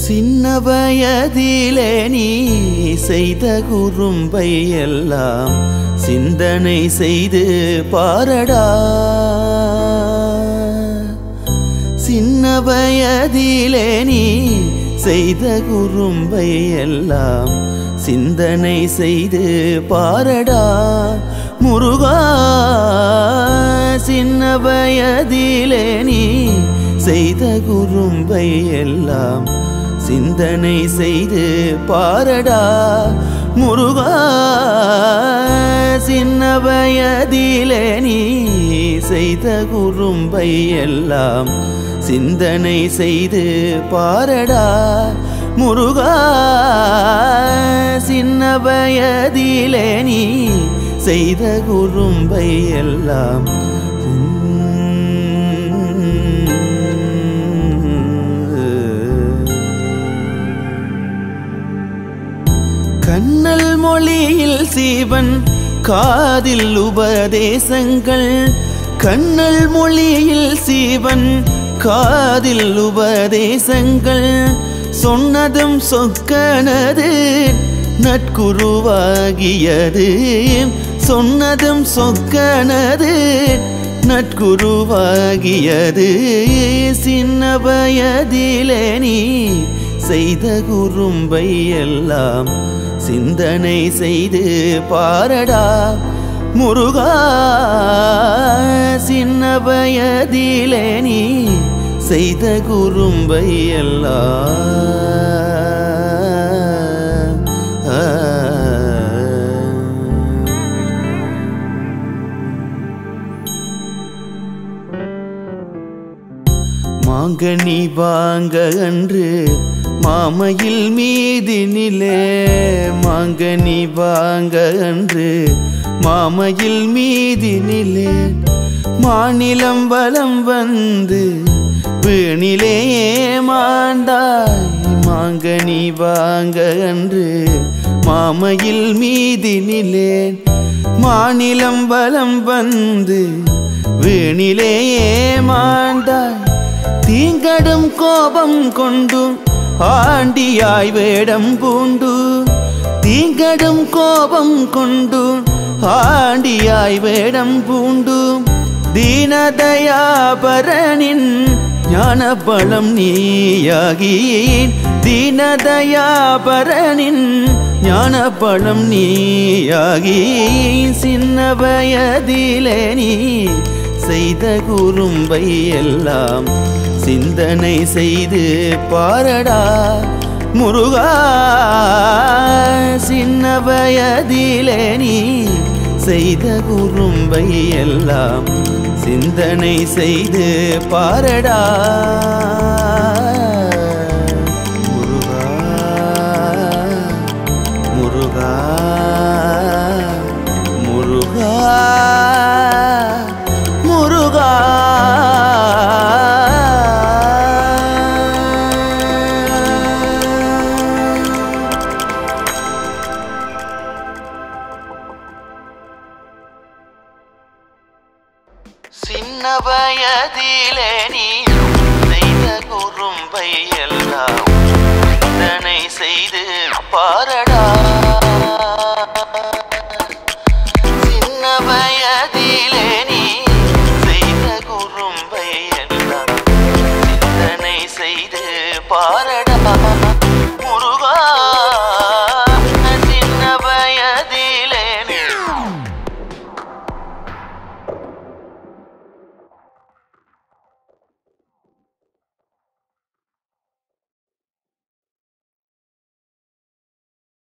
சின்ன வயதிலே நீ செய்த குறும்பை எல்லாம் சிந்தனை செய்து பாரடா சின்ன வயதிலே நீ செய்த குறும்பை எல்லாம் சிந்தனை செய்து பாரடா முருகா சின்ன வயதிலே நீ செய்த குறும்பை எல்லாம் சிந்தனை செய்து பாரடா முருகா சின்ன வயதிலே நீ செய்த குறும்பை எல்லாம் சிந்தனை செய்து பாரடா முருகா சின்ன வயதிலே நீ செய்த குறும்பை எல்லாம் கண்ணல் மொழியில் சீவன் காதில் உபதேசங்கள் கண்ணல் மொழியில் சீவன் காதில் உபதேசங்கள் சொன்னதும் சொக்கனது நட்குருவாகியது சொன்னதும் சொக்கனது நட்குருவாகியது சின்ன வயதிலே நீ செய்த குறும்பை எல்லாம் சிந்தனை செய்து பாரடா முருகா சின்ன வயதிலே நீ செய்த குறும்பை எல்லாம் மாங்கனி வாங்க அன்று மாமையில் மீதினிலே மாங்கனி வாங்க அன்று மாமையில் மீதினிலே மாநிலம் வலம் வந்து வீணிலே மாண்டாய் மாங்கனி வாங்க அன்று மாமையில் மீதினிலே மாநிலம் வலம் வந்து வீணிலே மாண்டாய் தீங்கடும் கோபம் கொண்டு ஆண்டியாய் வேடம் பூண்டு தீங்கடும் கோபம் கொண்டு ஆண்டியாய் வேடம் பூண்டு தீனதயாபரனின் ஞான பலம் நீயாகி தீனதயாபரனின் ஞான பலம் நீயாகி சின்ன வயதிலே நீ செய்த குறும்பை எல்லாம் சிந்தனை செய்து பாரடா முருகா சின்ன வயதிலே நீ செய்த குறும்பை எல்லாம் சிந்தனை செய்து பாரடா முருகா முருகா முருகா முருகா சின்ன வயதிலே நீ